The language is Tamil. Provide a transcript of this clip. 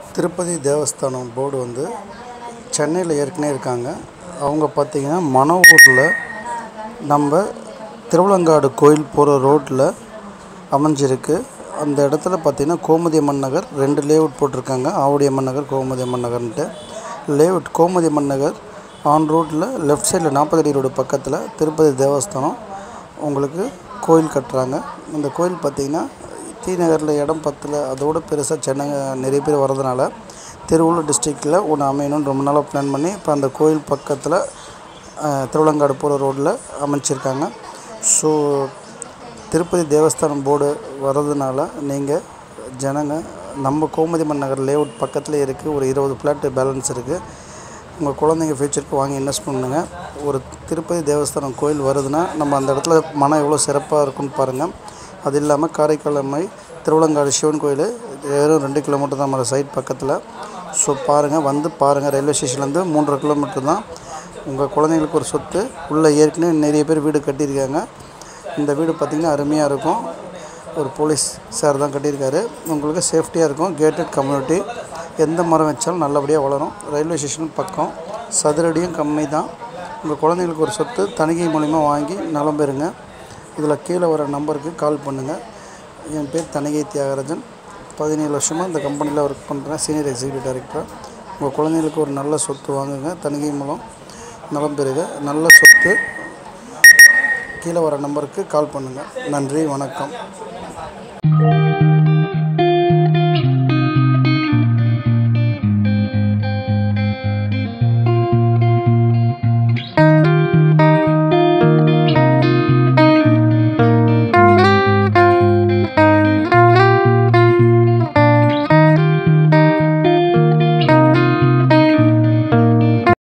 திருப்பதி தேவஸ்தானம் போர்டு வந்து சென்னையில் ஏற்கனவே இருக்காங்க அவங்க பார்த்தீங்கன்னா மணவூரில் நம்ம திருவலங்காடு கோயில் போகிற ரோட்டில் அமைஞ்சிருக்கு அந்த இடத்துல பார்த்தீங்கன்னா கோமதி அம்மன் நகர் ரெண்டு லேஅவுட் போட்டிருக்காங்க ஆவுடி அம்மன் நகர் கோமதி அம்மன் நகர்ன்ட்டு லேஅவுட் கோமதி அம்மன் நகர் ஆன் ரோட்டில் லெஃப்ட் சைடில் நாற்பது அடி ரோடு பக்கத்தில் திருப்பதி தேவஸ்தானம் உங்களுக்கு கோயில் கட்டுறாங்க இந்த கோயில் பார்த்தீங்கன்னா டி நகரில் இடம் பத்தல அதோட பெருசாக சென்னை நிறைய பேர் வரதுனால திருவள்ளூர் டிஸ்ட்ரிக்டில் ஒன்று அமையணும்னு ரொம்ப நாளாக பிளான் பண்ணி இப்போ அந்த கோயில் பக்கத்தில் திருவலங்காடு போகிற ரோட்டில் அமைச்சிருக்காங்க ஸோ திருப்பதி தேவஸ்தானம் போர்டு வர்றதுனால நீங்கள் ஜனங்க நம்ம கோமதி அம்மன் நகர் லேஅவுட் பக்கத்தில் இருக்குது ஒரு இருபது ஃப்ளாட்டு பேலன்ஸ் இருக்குது உங்கள் குழந்தைங்க ஃப்யூச்சருக்கு வாங்கி இன்வெஸ்ட் பண்ணுங்கள் ஒரு திருப்பதி தேவஸ்தானம் கோயில் வருதுன்னா நம்ம அந்த இடத்துல மனம் எவ்வளோ சிறப்பாக இருக்கும்னு பாருங்கள் அது இல்லாமல் காரைக்கால் அம்மை திருவலங்காடு சிவன் கோயில் வெறும் ரெண்டு கிலோமீட்டர் தான் நம்ம சைட் பக்கத்தில் ஸோ பாருங்கள் வந்து பாருங்கள் ரயில்வே ஸ்டேஷன்லேருந்து மூன்றரை கிலோமீட்டர் தான் உங்கள் குழந்தைங்களுக்கு ஒரு சொத்து உள்ளே ஏற்கனவே நிறைய பேர் வீடு கட்டியிருக்காங்க இந்த வீடு பார்த்திங்கன்னா அருமையாக இருக்கும் ஒரு போலீஸ் சார் தான் கட்டியிருக்காரு உங்களுக்கு சேஃப்டியாக இருக்கும் கேட்டட் கம்யூனிட்டி எந்த மரம் வச்சாலும் நல்லபடியாக வளரும் ரயில்வே ஸ்டேஷன் பக்கம் சதுரடியும் கம்மி தான் உங்கள் குழந்தைங்களுக்கு ஒரு சொத்து தணிக்கை மூலிமா வாங்கி நலம் பெறுங்க இதில் கீழே வர நம்பருக்கு கால் பண்ணுங்கள் என் பேர் தணிகை தியாகராஜன் பதினேழு வருஷமாக இந்த கம்பெனியில் ஒர்க் பண்ணுறேன் சீனியர் எக்ஸிக்யூட்டிவ் டைரக்டர் உங்கள் குழந்தைங்களுக்கு ஒரு நல்ல சொத்து வாங்குங்க தணிகை மூலம் நலம் பெறுக நல்ல சொத்து கீழே வர நம்பருக்கு கால் பண்ணுங்கள் நன்றி வணக்கம்